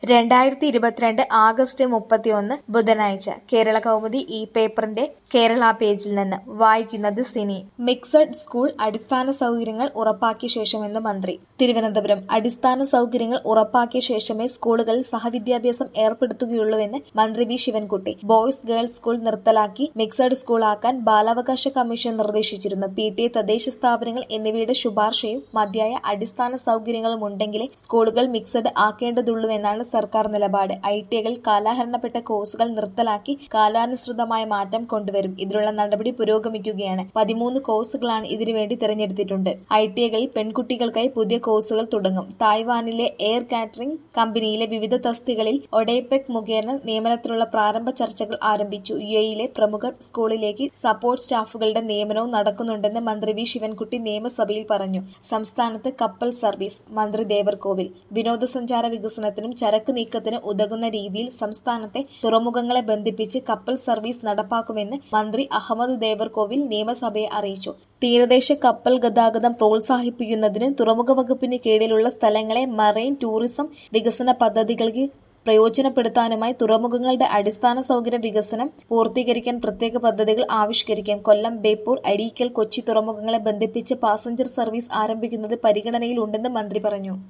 രണ്ടായിരത്തി ഇരുപത്തിരണ്ട് ആഗസ്റ്റ് മുപ്പത്തിയൊന്ന് ബുധനാഴ്ച കേരള കൗമുദി ഈ പേപ്പറിന്റെ കേരള പേജിൽ നിന്ന് വായിക്കുന്നത് സിനി മിക്സഡ് സ്കൂൾ അടിസ്ഥാന സൗകര്യങ്ങൾ ഉറപ്പാക്കിയ ശേഷമെന്ന് മന്ത്രി തിരുവനന്തപുരം അടിസ്ഥാന സൗകര്യങ്ങൾ ഉറപ്പാക്കിയ ശേഷമേ സ്കൂളുകളിൽ സഹവിദ്യാഭ്യാസം ഏർപ്പെടുത്തുകയുള്ളൂവെന്ന് മന്ത്രി V Sivankutty boys girls school നിർത്തലാക്കി മിക്സഡ് സ്കൂളാക്കാൻ ബാലാവകാശ കമ്മീഷൻ നിർദ്ദേശിച്ചിരുന്നു പി ടി എ തദ്ദേശ സ്ഥാപനങ്ങൾ എന്നിവയുടെ ശുപാർശയും മതിയായ അടിസ്ഥാന സൗകര്യങ്ങളും ഉണ്ടെങ്കിലേ സ്കൂളുകൾ മിക്സഡ് ആക്കേണ്ടതുള്ളൂവെന്നാണ് സർക്കാർ നിലപാട് ഐ ടി ഐകളിൽ കാലാഹരണപ്പെട്ട കോഴ്സുകൾ നിർത്തലാക്കി കാലാനുസൃതമായ മാറ്റം കൊണ്ടുവരും ഇതിനുള്ള നടപടി പുരോഗമിക്കുകയാണ് പതിമൂന്ന് കോഴ്സുകളാണ് ഇതിനുവേണ്ടി തിരഞ്ഞെടുത്തിട്ടുണ്ട് ഐ ടി ഐകളിൽ പെൺകുട്ടികൾക്കായി പുതിയ കോഴ്സുകൾ തുടങ്ങും തായ്വാനിലെ എയർ കാറ്ററിംഗ് കമ്പനിയിലെ വിവിധ തസ്തികളിൽ ഒഡേപെക് മുഖേന നിയമനത്തിനുള്ള പ്രാരംഭ ചർച്ചകൾ ആരംഭിച്ചു യു എയിലെ പ്രമുഖ സ്കൂളിലേക്ക് സപ്പോർട്ട് സ്റ്റാഫുകളുടെ നിയമനവും നടക്കുന്നുണ്ടെന്ന് മന്ത്രി വി ശിവൻകുട്ടി നിയമസഭയിൽ പറഞ്ഞു സംസ്ഥാനത്ത് കപ്പൽ സർവീസ് മന്ത്രി ദേവർകോവിൽ വിനോദസഞ്ചാര വികസനത്തിനും ചരക്ക് നീക്കത്തിനും ഉതകുന്ന രീതിയിൽ സംസ്ഥാനത്തെ തുറമുഖങ്ങളെ ബന്ധിപ്പിച്ച് കപ്പൽ സർവീസ് നടപ്പാക്കുമെന്ന് മന്ത്രി അഹമ്മദ് ദേവർകോവിൽ നിയമസഭയെ അറിയിച്ചു തീരദേശ കപ്പൽ ഗതാഗതം പ്രോത്സാഹിപ്പിക്കുന്നതിനും തുറമുഖ വകുപ്പിന് കീഴിലുള്ള സ്ഥലങ്ങളെ മറൈൻ ടൂറിസം വികസന പദ്ധതികൾക്ക് പ്രയോജനപ്പെടുത്താനുമായി തുറമുഖങ്ങളുടെ അടിസ്ഥാന സൗകര്യ വികസനം പൂർത്തീകരിക്കാൻ പ്രത്യേക പദ്ധതികൾ ആവിഷ്കരിക്കും കൊല്ലം ബേപ്പൂർ അരീക്കൽ കൊച്ചി തുറമുഖങ്ങളെ ബന്ധിപ്പിച്ച് പാസഞ്ചർ സർവീസ് ആരംഭിക്കുന്നത് പരിഗണനയിലുണ്ടെന്ന് മന്ത്രി പറഞ്ഞു